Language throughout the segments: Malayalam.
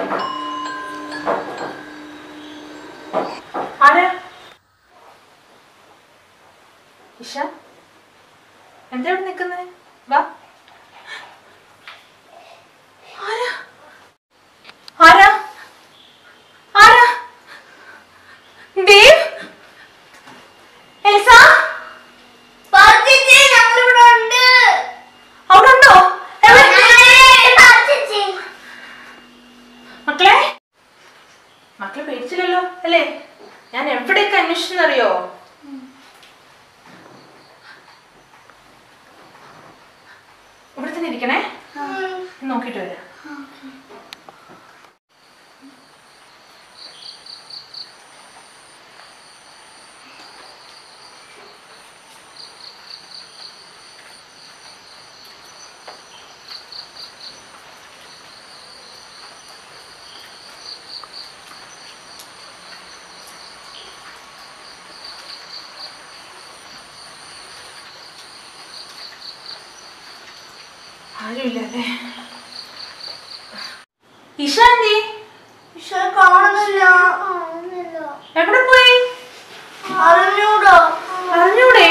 ആരാ ഇഷ എന്താ ഇവിടെ നിൽക്കുന്നേ വാ ആരാ ആരാ ആരാ ദേവ് എൽസ ഞങ്ങളിവിടെ ഉണ്ട് അവിടെ ഉണ്ടോ എവിടെ? മക്കളെ മക്കളെ പേടിച്ചില്ലല്ലോ അല്ലേ ഞാൻ എവിടെയൊക്കെ അന്വേഷിച്ചെന്നറിയോ ഇവിടെ തന്നെ ഇരിക്കണേ നോക്കിട്ട് വരാം ആരുമില്ല അല്ലേ ഇഷാന്തി പക്ഷെ കാണുന്നില്ല എവിടെ പോയി അറിഞ്ഞൂടോ അറിഞ്ഞൂടെ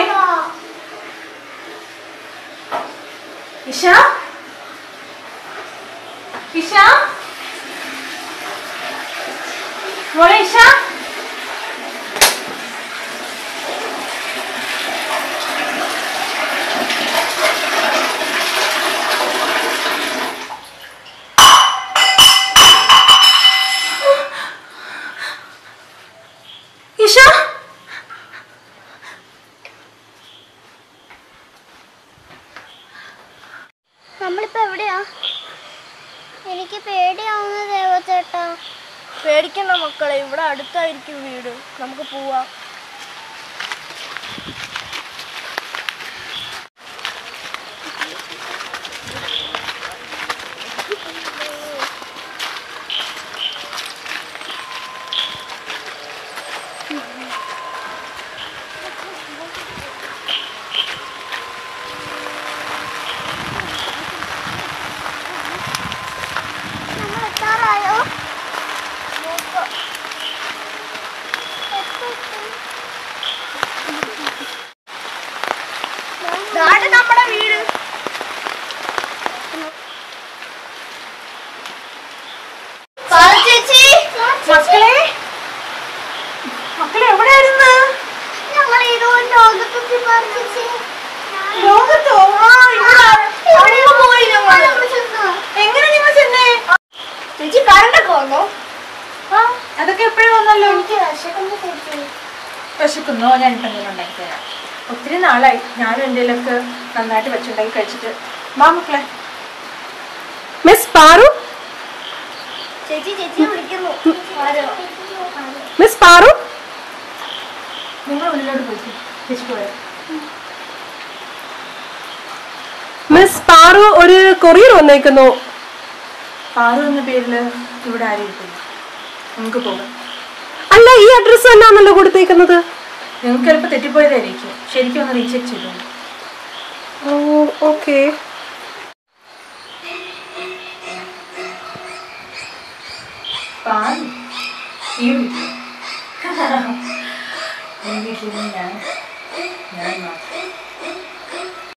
ഇഷ ഇഷ മോളെ ഇഷ ഇഷ നമ്മളിപ്പോ എവിടെയാ എനിക്ക് പേടിയാവുന്ന ദേവചേട്ടാ പേടിക്കണ്ട മക്കളെ ഇവിടെ അടുത്തായിരിക്കും വീട് നമുക്ക് പോവാം നമ്മൾ എത്താറായോ നമ്മുടെ വീട് ചേച്ചി മക്കളെ മക്കളെ എവിടെയായിരുന്നു ഞങ്ങൾ ഈ ലോകത്തെത്തി ചേച്ചി ലോകത്തോ ആ ഇവിടെ അവിടെ പോയി ഞങ്ങൾ എങ്ങനെ നിങ്ങൾ ചെന്നേ ചേച്ചി കറണ്ടൊക്കെ വന്നോ ആ അതൊക്കെ എപ്പോഴും വന്നല്ലോ എനിക്ക് വിശക്കുന്നു ചേച്ചി വിശക്കുന്നോ ഞാൻ ഇപ്പം എന്തെങ്കിലും ഉണ്ടാക്കി തരാം ഒത്തിരി നാളായി ഞാനും എന്തെങ്കിലുമൊക്കെ നന്നായിട്ട് വെച്ചുണ്ടാക്കി കഴിച്ചിട്ട് വാ മക്കളെ മിസ് പാറു ചേച്ചി ചേച്ചിയെ വിളിക്കുന്നു ആരോ മിസ് പാറു നിങ്ങൾ ഉള്ളിലോട്ട് പോയിട്ട് ചേച്ചി പോയോ മിസ് പാറു ഒരു കൊറിയർ വന്നേക്കുന്നു പാറു എന്ന പേരിൽ ഇവിടെ ആരും ഇരിക്കില്ല നമുക്ക് പോകാം അല്ല ഈ അഡ്രസ് തന്നെയാണല്ലോ കൊടുത്തേക്കുന്നത് നിങ്ങൾക്ക് ചിലപ്പോൾ തെറ്റിപ്പോയതായിരിക്കും ശരിക്കും ഒന്ന് റീചെക്ക് ചെയ്തു ഓ ഓക്കെ പാൽ ഈ വീട്ടിൽ ഈ വീട്ടിൽ ഞാൻ ഞാൻ മാത്രം